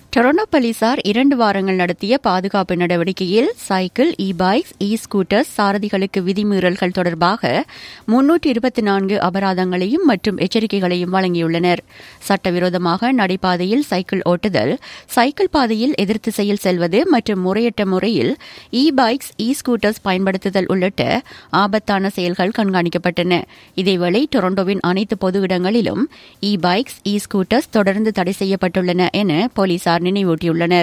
Toronto போலீசார் இரண்டு வாரங்கள் நடத்திய பாதுகாப்பு நடவடிக்கையில் cycle e bikes e scooters சாரதிகளுக்கு விதிமீறல்கள் தொடர்பாக முன்னூற்று இருபத்தி நான்கு அபராதங்களையும் மற்றும் எச்சரிக்கைகளையும் வழங்கியுள்ளனர் சட்டவிரோதமாக நடைபாதையில் சைக்கிள் ஓட்டுதல் சைக்கிள் பாதையில் எதிர் திசையில் செல்வது மற்றும் முறையற்ற முறையில் இ பைக்ஸ் இ ஸ்கூட்டர்ஸ் பயன்படுத்துதல் உள்ளிட்ட ஆபத்தான செயல்கள் கண்காணிக்கப்பட்டன இதேவேளை டொரண்டோவின் அனைத்து பொது இடங்களிலும் இ பைக்ஸ் இ ஸ்கூட்டர்ஸ் தொடர்ந்து தடை செய்யப்பட்டுள்ளன என போலீசார் நினைவூட்டியுள்ளனர்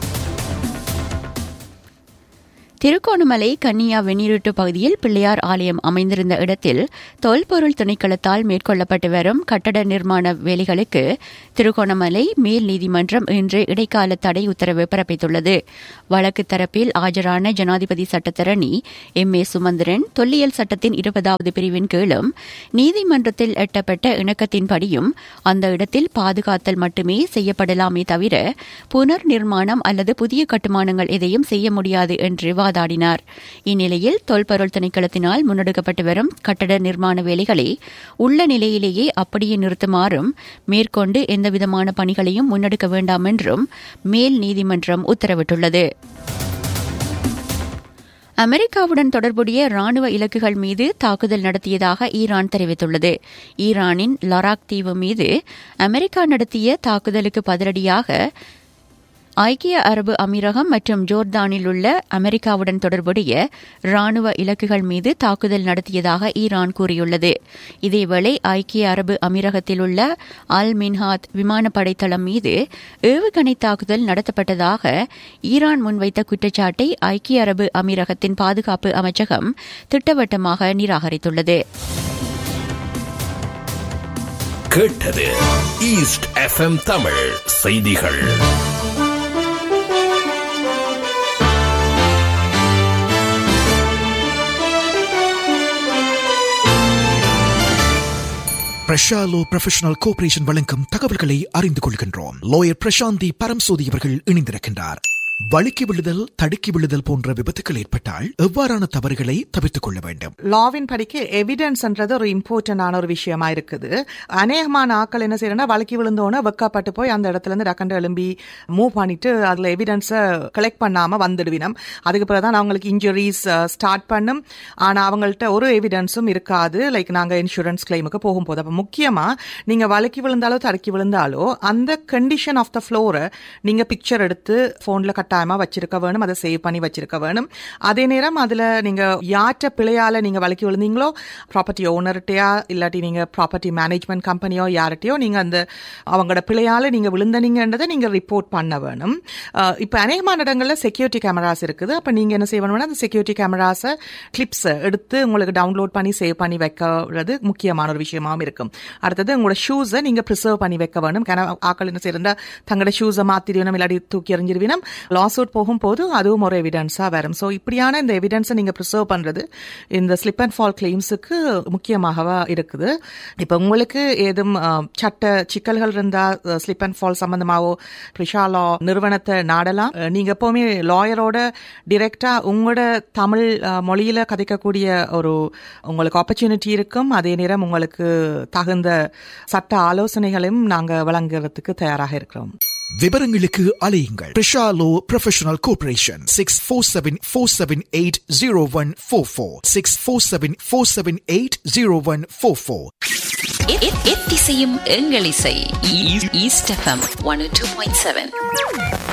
திருகோணமலை கன்னியா வெந்நீருட்டு பகுதியில் பிள்ளையார் ஆலயம் அமைந்திருந்த இடத்தில் தொல்பொருள் திணைக்களத்தால் மேற்கொள்ளப்பட்டு வரும் கட்டட நிர்மாண வேலைகளுக்கு திருகோணமலை மேல் நீதிமன்றம் இன்று இடைக்கால தடை உத்தரவு பிறப்பித்துள்ளது வழக்கு தரப்பில் ஆஜரான ஜனாதிபதி சட்டத்தரணி எம் ஏ சுமந்திரன் தொல்லியல் சட்டத்தின் இருபதாவது பிரிவின் கீழும் நீதிமன்றத்தில் எட்டப்பட்ட இணக்கத்தின்படியும் அந்த இடத்தில் பாதுகாத்தல் மட்டுமே செய்யப்படலாமே தவிர புனர் நிர்மாணம் அல்லது புதிய கட்டுமானங்கள் எதையும் செய்ய முடியாது என்று வாதாடினார் இந்நிலையில் தொல்பொருள் திணைக்களத்தினால் முன்னெடுக்கப்பட்டு வரும் கட்டட நிர்மாண வேலைகளை உள்ள நிலையிலேயே அப்படியே நிறுத்துமாறும் மேற்கொண்டு எந்தவிதமான பணிகளையும் முன்னெடுக்க வேண்டாம் என்றும் மேல் நீதிமன்றம் உத்தரவிட்டுள்ளது அமெரிக்காவுடன் தொடர்புடைய ராணுவ இலக்குகள் மீது தாக்குதல் நடத்தியதாக ஈரான் தெரிவித்துள்ளது ஈரானின் லராக் தீவு மீது அமெரிக்கா நடத்திய தாக்குதலுக்கு பதிலடியாக ஐக்கிய அரபு அமீரகம் மற்றும் ஜோர்தானில் உள்ள அமெரிக்காவுடன் தொடர்புடைய ராணுவ இலக்குகள் மீது தாக்குதல் நடத்தியதாக ஈரான் கூறியுள்ளது இதேவேளை ஐக்கிய அரபு அமீரகத்தில் உள்ள அல் மின்ஹாத் விமானப்படை தளம் மீது ஏவுகணை தாக்குதல் நடத்தப்பட்டதாக ஈரான் முன்வைத்த குற்றச்சாட்டை ஐக்கிய அரபு அமீரகத்தின் பாதுகாப்பு அமைச்சகம் திட்டவட்டமாக நிராகரித்துள்ளது கேட்டது ஈஸ்ட் எஃப்எம் தமிழ் செய்திகள் பிரஷாலோ ப்ரொஃபஷனல் கோஆபரேஷன் வழங்கும் தகவல்களை அறிந்து கொள்கின்றோம் லோயர் பிரசாந்தி பரம்சோதி அவர்கள் இணைந்திருக்கின்றார் வழுக்கி விழுதல் தடுக்கி விழுதல் போன்ற விபத்துகள் ஏற்பட்டால் எவ்வாறான தவறுகளை தவிர்த்துக் கொள்ள வேண்டும் லாவின் படிக்க எவிடன்ஸ்ன்றது ஒரு இம்பார்ட்டன்டான ஒரு விஷயமா இருக்குது அநேகமான ஆக்கள் என்ன செய்யறா வழக்கி விழுந்தோன்னு வெக்கப்பட்டு போய் அந்த இடத்துல இருந்து டக்கண்டு எழும்பி மூவ் பண்ணிட்டு அதுல எவிடன்ஸை கலெக்ட் பண்ணாம வந்துடுவினம் அதுக்கு பிறகுதான் அவங்களுக்கு இன்ஜுரிஸ் ஸ்டார்ட் பண்ணும் ஆனா அவங்கள்ட்ட ஒரு எவிடன்ஸும் இருக்காது லைக் நாங்க இன்சூரன்ஸ் கிளைமுக்கு போகும்போது அப்ப முக்கியமா நீங்க வழக்கி விழுந்தாலோ தடுக்கி விழுந்தாலோ அந்த கண்டிஷன் ஆஃப் த ஃப்ளோரை நீங்க பிக்சர் எடுத்து போன்ல கட்டாயமா வச்சிருக்க வேணும் அதை சேவ் பண்ணி வச்சிருக்க வேணும் அதே நேரம் அதுல நீங்க யார்கிட்ட பிழையால நீங்க வழக்கி விழுந்தீங்களோ ப்ராப்பர்ட்டி ஓனர்கிட்டயா இல்லாட்டி நீங்க ப்ராப்பர்ட்டி மேனேஜ்மெண்ட் கம்பெனியோ யார்கிட்டயோ நீங்க அந்த அவங்களோட பிழையால நீங்க விழுந்தனீங்கன்றதை நீங்க ரிப்போர்ட் பண்ண வேணும் அஹ் இப்ப அநேகமான இடங்கள்ல செக்யூரிட்டி கேமராஸ் இருக்குது அப்ப நீங்க என்ன செய்யணும்னா அந்த செக்யூரிட்டி கேமராஸை கிளிப்ஸ் எடுத்து உங்களுக்கு டவுன்லோட் பண்ணி சேவ் பண்ணி வைக்கிறது முக்கியமான ஒரு விஷயமாவும் இருக்கும் அடுத்தது உங்களோட ஷூஸை நீங்க ப்ரிசர்வ் பண்ணி வைக்க வேணும் ஏன்னா ஆக்கள் என்ன செய்யறா தங்களோட ஷூஸை மாத்திடணும் இல்லாட்டி தூக்கி எறிஞ்சிருவினம் லாஸ் அவுட் போகும்போது அதுவும் ஒரு எவிடன்ஸா வரும் ஸோ இப்படியான இந்த எவிடன்ஸை நீங்க ப்ரிசர்வ் பண்றது இந்த ஸ்லிப் அண்ட் ஃபால் கிளைம்ஸுக்கு முக்கியமாகவா இருக்குது இப்போ உங்களுக்கு ஏதும் அஹ், சட்ட சிக்கல்கள் இருந்தா ஸ்லிப் அண்ட் ஃபால் சம்பந்தமாவோ ப்ரிஷா லா நிறுவனத்தை நாடலாம் அஹ், நீங்க எப்பவுமே லாயரோட டிரெக்டா உங்களோட தமிழ் அஹ், மொழியில கதைக்கக்கூடிய ஒரு உங்களுக்கு ஆப்பர்ச்சுனிட்டி இருக்கும் அதே நேரம் உங்களுக்கு தகுந்த சட்ட ஆலோசனைகளையும் நாங்க வழங்குறதுக்கு தயாராக இருக்கிறோம் விவரங்களுக்கு அலையுங்கள் Prisha law professional cooperation six four seven four seven eight zero one four four six four seven four seven eight zero one four four எத்திசையும் எங்கள் இசை east FM one two point seven